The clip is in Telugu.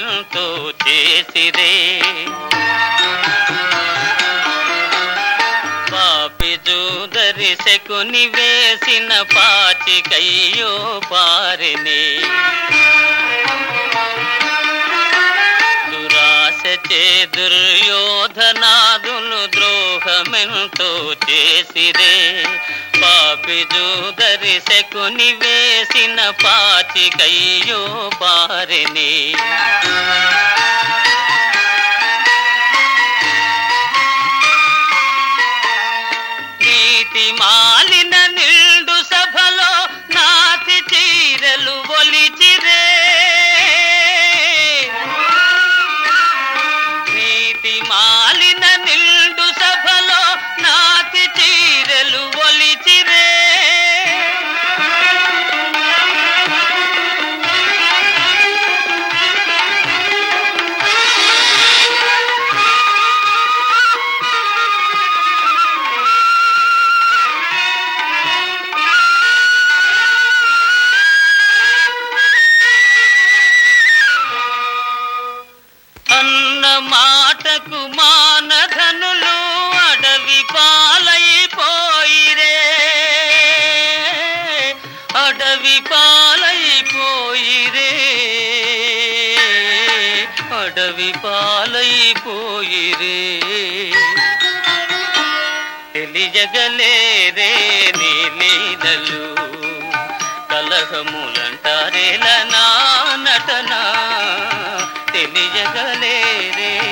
ద్రోహమెంతో చేసిరే పాపి జూదరి శకుని వేసిన పాచికయ్యో పారిని దురాశ చే దుర్యోధనాదులు ద్రోహమెంతో చేసిరే పాపి జూదరి శకుని వేసిన పాచికయ్యో పారిని నీతి మాలిన నిండు సభలో నాతి చీరలు ఒలిచిరే నీతి మాలిన నిండు సభలో నాతి చీరలు ఒలిచిరే అన్న మాటకు మానధనులు అడవి పాలైపోయిరే అడవి పాలైపోయిరే అడవి పాలైపోయిరే తెలియగలేరే నీ లీలలు కలహములంటారేల నా నటన తెలియగలేరే